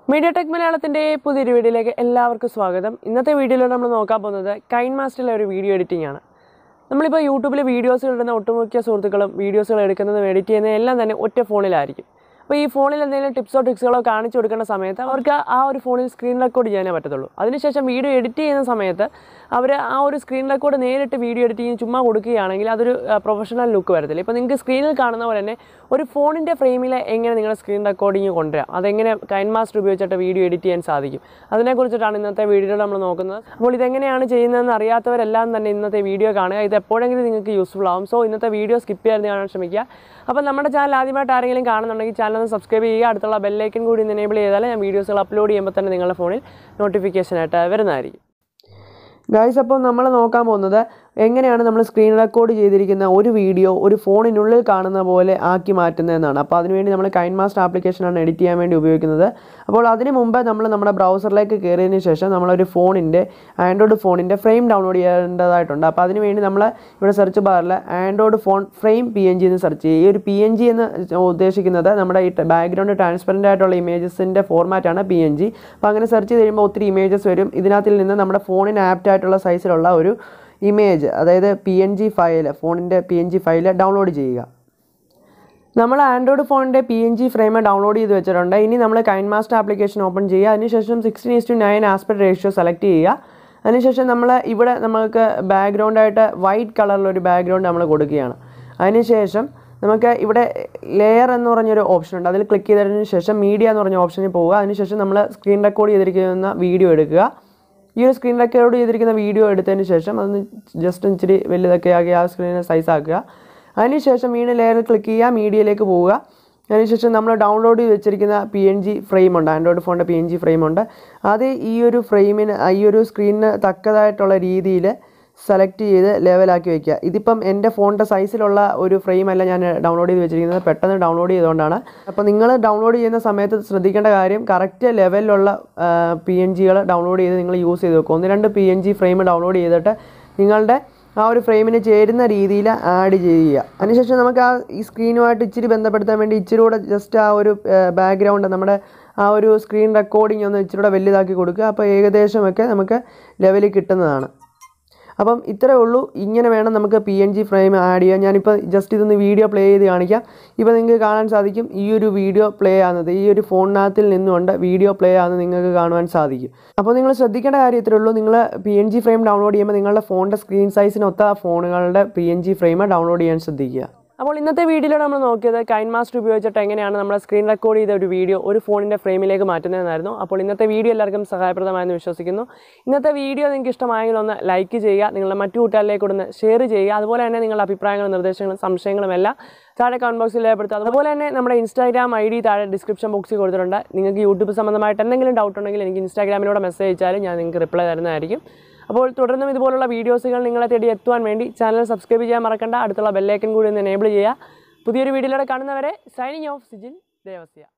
media tech മലയാളത്തിൻ്റെ പുതിയൊരു വീഡിയോയിലേക്ക് എല്ലാവർക്കും സ്വാഗതം ഇന്നത്തെ വീഡിയോയിൽ നമ്മൾ നോക്കാൻ പോകുന്നത് കൈൻ മാസ്റ്ററിലെ ഒരു വീഡിയോ എഡിറ്റിംഗ് ആണ് നമ്മളിപ്പോൾ യൂട്യൂബിൽ വീഡിയോസുകൾ ഇടുന്ന ഒട്ടുമിക്ക സുഹൃത്തുക്കളും വീഡിയോസുകൾ എടുക്കുന്നതും എഡിറ്റ് ചെയ്യുന്നതും എല്ലാം തന്നെ ഒറ്റ ഫോണിലായിരിക്കും അപ്പോൾ ഈ ഫോണിൽ എന്തെങ്കിലും ടിപ്സോ ട്രിക്സുകളോ കാണിച്ചു കൊടുക്കേണ്ട സമയത്ത് അവർക്ക് ആ ഒരു ഫോണിൽ സ്ക്രീൻ റെക്കോർഡ് ചെയ്യാനേ പറ്റത്തുള്ളൂ അതിനുശേഷം വീഡിയോ എഡിറ്റ് ചെയ്യുന്ന സമയത്ത് അവർ ആ ഒരു സ്ക്രീൻ റെക്കോർഡ് നേരിട്ട് വീഡിയോ എഡിറ്റ് ചെയ്ത് ചുമ്മാ കൊടുക്കുകയാണെങ്കിൽ അതൊരു പ്രൊഫഷണൽ ലുക്ക് വരത്തില്ല ഇപ്പോൾ നിങ്ങൾക്ക് സ്ക്രീനിൽ കാണുന്ന പോലെ തന്നെ ഒരു ഫോണിൻ്റെ ഫ്രെയിമിൽ എങ്ങനെ നിങ്ങളുടെ സ്ക്രീൻ റെക്കോർഡിങ് കൊണ്ടുവരാം അതെങ്ങനെ കൈൻ മാസ്റ്റർ ഉപയോഗിച്ചിട്ട് വീഡിയോ എഡിറ്റ് ചെയ്യാൻ സാധിക്കും അതിനെക്കുറിച്ചിട്ടാണ് ഇന്നത്തെ വീഡിയോയിൽ നമ്മൾ നോക്കുന്നത് അപ്പോൾ ഇതെങ്ങനെയാണ് ചെയ്യുന്നതെന്ന് അറിയാത്തവരെല്ലാം തന്നെ ഇന്നത്തെ വീഡിയോ കാണുക ഇത് എപ്പോഴെങ്കിലും നിങ്ങൾക്ക് യൂസ്ഫുൾ ആവും സോ ഇന്നത്തെ വീഡിയോ സ്കിപ്പ് ചെയ്യാതെ കാണാൻ ശ്രമിക്കുക അപ്പോൾ നമ്മുടെ ചാനൽ ആദ്യമായിട്ട് ആരെങ്കിലും കാണുന്നുണ്ടെങ്കിൽ ചാനൽ ഒന്ന് സബ്സ്ക്രൈബ് ചെയ്യുക അടുത്തുള്ള ബെല്ലൈക്കൻ കൂടി ഒന്ന് എനേബിൾ ചെയ്താൽ ഞാൻ വീഡിയോസുകൾ അപ്ലോഡ് ചെയ്യുമ്പോൾ തന്നെ നിങ്ങളുടെ ഫോണിൽ നോട്ടിഫിക്കേഷനായിട്ട് വരുന്നതായിരിക്കും ഗൈസ് അപ്പോൾ നമ്മൾ നോക്കാൻ പോകുന്നത് എങ്ങനെയാണ് നമ്മൾ സ്ക്രീൻ റെക്കോർഡ് ചെയ്തിരിക്കുന്ന ഒരു വീഡിയോ ഒരു ഫോണിനുള്ളിൽ കാണുന്ന പോലെ ആക്കി മാറ്റുന്നതെന്നാണ് അപ്പോൾ അതിനുവേണ്ടി നമ്മൾ കൈൻ മാസ്റ്റർ ആപ്ലിക്കേഷനാണ് എഡിറ്റ് ചെയ്യാൻ വേണ്ടി ഉപയോഗിക്കുന്നത് അപ്പോൾ അതിന് മുമ്പ് നമ്മൾ നമ്മുടെ ബ്രൗസറിലേക്ക് കയറിയതിന് ശേഷം നമ്മളൊരു ഫോണിൻ്റെ ആൻഡ്രോയിഡ് ഫോണിൻ്റെ ഫ്രെയിം ഡൗൺലോഡ് ചെയ്യേണ്ടതായിട്ടുണ്ട് അപ്പോൾ അതിന് വേണ്ടി നമ്മൾ ഇവിടെ സെർച്ച് ബാറിൽ Android phone frame P N G എന്ന് സെർച്ച് ചെയ്യുക ഈ ഒരു പി എൻ ജി എന്ന് ഉദ്ദേശിക്കുന്നത് നമ്മുടെ ഈ ബാക്ക്ഗ്രൗണ്ട് ട്രാൻസ്പെറൻ്റ് ആയിട്ടുള്ള ഇമേജസിൻ്റെ ഫോർമാറ്റാണ് പി എൻ ജി അപ്പോൾ അങ്ങനെ സെർച്ച് ചെയ്ത് കഴിയുമ്പോൾ ഒത്തിരി ഇമേജസ് വരും ഇതിനകത്തിൽ നിന്ന് നമ്മുടെ ഫോണിന് ആപ്റ്റ് ആയിട്ടുള്ള സൈസിലുള്ള ഒരു ഇമേജ് അതായത് പി എൻ ജി ഫയൽ ഫോണിൻ്റെ P N G file download ചെയ്യുക നമ്മൾ ആൻഡ്രോയിഡ് ഫോണിൻ്റെ P N G frame download ചെയ്ത് വെച്ചിട്ടുണ്ട് ഇനി നമ്മൾ കൈൻ മാസ്റ്റർ ആപ്ലിക്കേഷൻ ഓപ്പൺ ചെയ്യുക അതിനുശേഷം sixteen is to nine aspect ratio select ചെയ്യുക അതിനുശേഷം നമ്മൾ ഇവിടെ നമുക്ക് ബാക്ക്ഗ്രൗണ്ടായിട്ട് വൈറ്റ് കളറിലൊരു ബാക്ക്ഗ്രൗണ്ട് നമ്മൾ കൊടുക്കുകയാണ് അതിനുശേഷം നമുക്ക് ഇവിടെ ലെയർ എന്ന് പറഞ്ഞൊരു ഓപ്ഷൻ ഉണ്ട് അതിൽ ക്ലിക്ക് ചെയ്തതിന് ശേഷം മീഡിയ എന്ന് പറഞ്ഞ ഓപ്ഷനിൽ പോവുക അതിനുശേഷം നമ്മൾ സ്ക്രീൻ റെക്കോർഡ് ചെയ്തിരിക്കുന്ന വീഡിയോ എടുക്കുക ഈ ഒരു സ്ക്രീൻ റെക്കോർഡ് ചെയ്തിരിക്കുന്ന വീഡിയോ എടുത്തതിന് ശേഷം അതൊന്ന് ജസ്റ്റ് ഇച്ചിരി വലുതൊക്കെ ആക്കി ആ സ്ക്രീനെ സൈസ് ആക്കുക അതിനുശേഷം വീണ്ടും ലെയറിൽ ക്ലിക്ക് ചെയ്യുക മീഡിയയിലേക്ക് പോവുക അതിനുശേഷം നമ്മൾ ഡൗൺലോഡ് ചെയ്ത് വെച്ചിരിക്കുന്ന പി എൻ ജി ഫ്രെയിം ഉണ്ട് ആൻഡ്രോയിഡ് ഫോണിൻ്റെ പി എൻ ജി ഫ്രെയിം ഉണ്ട് അത് ഈ ഒരു ഫ്രെയിമിന് ഈ ഒരു സ്ക്രീനിന് തക്കതായിട്ടുള്ള രീതിയിൽ സെലക്ട് ചെയ്ത് ലെവലാക്കി വെക്കുക ഇതിപ്പം എൻ്റെ ഫോണിൻ്റെ സൈസിലുള്ള ഒരു ഫ്രെയിം അല്ല ഞാൻ ഡൗൺലോഡ് ചെയ്ത് വെച്ചിരിക്കുന്നത് പെട്ടെന്ന് ഡൗൺലോഡ് ചെയ്തുകൊണ്ടാണ് അപ്പോൾ നിങ്ങൾ ഡൗൺലോഡ് ചെയ്യുന്ന സമയത്ത് ശ്രദ്ധിക്കേണ്ട കാര്യം കറക്റ്റ് ലെവലിലുള്ള പി എൻ ജികൾ ഡൗൺലോഡ് ചെയ്ത് നിങ്ങൾ യൂസ് ചെയ്ത് വെക്കും ഒന്ന് രണ്ട് P N G frame download ചെയ്തിട്ട് നിങ്ങളുടെ ആ ഒരു ഫ്രെയിമിന് ചേരുന്ന രീതിയിൽ ആഡ് ചെയ്യുക അതിനുശേഷം നമുക്ക് ആ ഈ സ്ക്രീനുമായിട്ട് ഇച്ചിരി ബന്ധപ്പെടുത്താൻ വേണ്ടി ഇച്ചിരി കൂടെ ജസ്റ്റ് ആ ഒരു ബാക്ക്ഗ്രൗണ്ട് നമ്മുടെ ആ ഒരു സ്ക്രീൻ റെക്കോർഡിംഗ് ഒന്ന് ഇച്ചിരി കൂടെ വലുതാക്കി കൊടുക്കുക അപ്പോൾ ഏകദേശമൊക്കെ നമുക്ക് ലെവലിൽ കിട്ടുന്നതാണ് അപ്പം ഇത്രേ ഉള്ളൂ ഇങ്ങനെ വേണം നമുക്ക് P N G frame add ചെയ്യാൻ ഞാനിപ്പോൾ ജസ്റ്റ് ഇതൊന്ന് വീഡിയോ പ്ലേ ചെയ്ത് കാണിക്കാം ഇപ്പോൾ നിങ്ങൾക്ക് കാണാൻ സാധിക്കും ഈ ഒരു വീഡിയോ പ്ലേ ആകുന്നത് ഈ ഒരു ഫോണിനകത്തിൽ നിന്നുകൊണ്ട് വീഡിയോ പ്ലേ ആകുന്നത് നിങ്ങൾക്ക് കാണുവാൻ സാധിക്കും അപ്പോൾ നിങ്ങൾ ശ്രദ്ധിക്കേണ്ട കാര്യം ഇത്രേ ഉള്ളൂ നിങ്ങൾ P N G frame download ചെയ്യുമ്പോൾ നിങ്ങളുടെ ഫോണിൻ്റെ സ്ക്രീൻ സൈസിനൊത്ത ആ ഫോണുകളുടെ P N G frame download ചെയ്യാൻ ശ്രദ്ധിക്കുക അപ്പോൾ ഇന്നത്തെ വീഡിയോയിൽ നമ്മൾ നോക്കിയത് കൈൻ മാസ്റ്റർ ഉപയോഗിച്ചിട്ട് എങ്ങനെയാണ് നമ്മൾ സ്ക്രീൻ റെക്കോർഡ് ചെയ്ത ഒരു വീഡിയോ ഒരു ഫോണിൻ്റെ ഫ്രെയിമിലേക്ക് മാറ്റുന്നതെന്നായിരുന്നു അപ്പോൾ ഇന്നത്തെ വീഡിയോ എല്ലാവർക്കും സഹായപ്രദമായെന്ന് വിശ്വസിക്കുന്നു ഇന്നത്തെ വീഡിയോ നിങ്ങൾക്ക് ഇഷ്ടമായെങ്കിൽ ഒന്ന് ലൈക്ക് ചെയ്യുക നിങ്ങളുടെ മറ്റു കൂട്ടുകാരിലേക്ക് ഒന്ന് ഷെയർ ചെയ്യുക അതുപോലെ തന്നെ നിങ്ങളുടെ അഭിപ്രായങ്ങളും നിർദ്ദേശങ്ങളും സംശയങ്ങളും എല്ലാം താഴെ കമൻറ്റ് ബോക്സിൽ രേഖപ്പെടുത്തുക അതുപോലെ തന്നെ നമ്മുടെ ഇൻസ്റ്റാഗ്രാം ഐ ഡി താഴെ ഡിസ്ക്രിപ്ഷൻ ബോക്സിൽ കൊടുത്തിട്ടുണ്ട് നിങ്ങൾക്ക് യൂട്യൂബ് സംബന്ധമായിട്ട് എന്തെങ്കിലും ഡൗട്ട് ഉണ്ടെങ്കിൽ എനിക്ക് ഇൻസ്റ്റാഗ്രാമിലൂടെ മെസ്സേജ് അയച്ചാൽ ഞാൻ നിങ്ങൾക്ക് റിപ്ലൈ തരുന്നതായിരിക്കും അപ്പോൾ തുടർന്നും ഇതുപോലുള്ള വീഡിയോസുകൾ നിങ്ങളെ തേടി എത്തുവാൻ വേണ്ടി ചാനൽ സബ്സ്ക്രൈബ് ചെയ്യാൻ മറക്കണ്ട അടുത്തുള്ള ബെല്ലൈക്കൻ കൂടി ഒന്ന് എനേബിൾ ചെയ്യുക പുതിയൊരു വീഡിയോയിലൂടെ കാണുന്നവരെ സൈനിങ് ഓഫ് സിജിൻ ദേവസ്യ